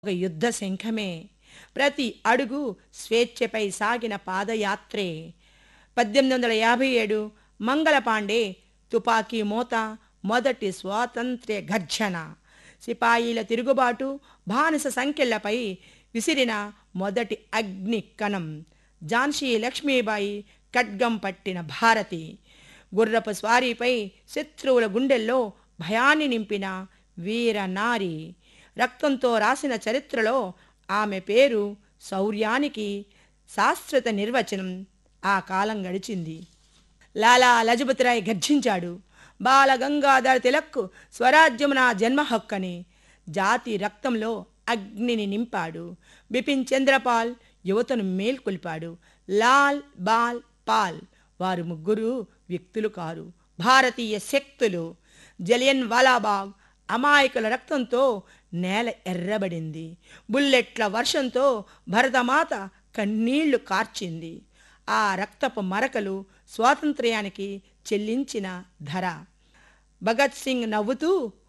ఒక యుద్ధ శంఖమే ప్రతి అడుగు స్వేచ్ఛపై సాగిన పాదయాత్రే పద్దెనిమిది వందల యాభై ఏడు మంగళపాండే తుపాకీ మోత మొదటి స్వాతంత్ర్య గర్జన సిపాయిల తిరుగుబాటు బానిస సంఖ్యలపై విసిరిన మొదటి అగ్ని కణం ఝాన్సీ లక్ష్మీబాయి ఖడ్గం పట్టిన భారతి గుర్రపు స్వారీపై శత్రువుల గుండెల్లో భయాన్ని నింపిన వీర నారి రక్తంతో రాసిన చరిత్రలో ఆమె పేరు శౌర్యానికి శాశ్వత నిర్వచనం ఆ కాలం గడిచింది లాలా లజపతిరాయ్ గర్జించాడు బాల గంగాధర్ తిలక్కు స్వరాజ్యము నా జన్మ హక్కని జాతి రక్తంలో అగ్నిని నింపాడు బిపిన్ చంద్రపాల్ యువతను మేల్కొల్పాడు లాల్ బాల్ పాల్ వారు ముగ్గురు వ్యక్తులు కారు భారతీయ శక్తులు జలియన్ వాలాబాగ్ అమాయకుల రక్తంతో నేల ఎర్రబడింది బుల్లెట్ల వర్షంతో భరతమాత కన్నీళ్లు కార్చింది ఆ రక్తపు మరకలు స్వాతంత్ర్యానికి చెల్లించిన ధర భగత్ సింగ్ నవ్వుతూ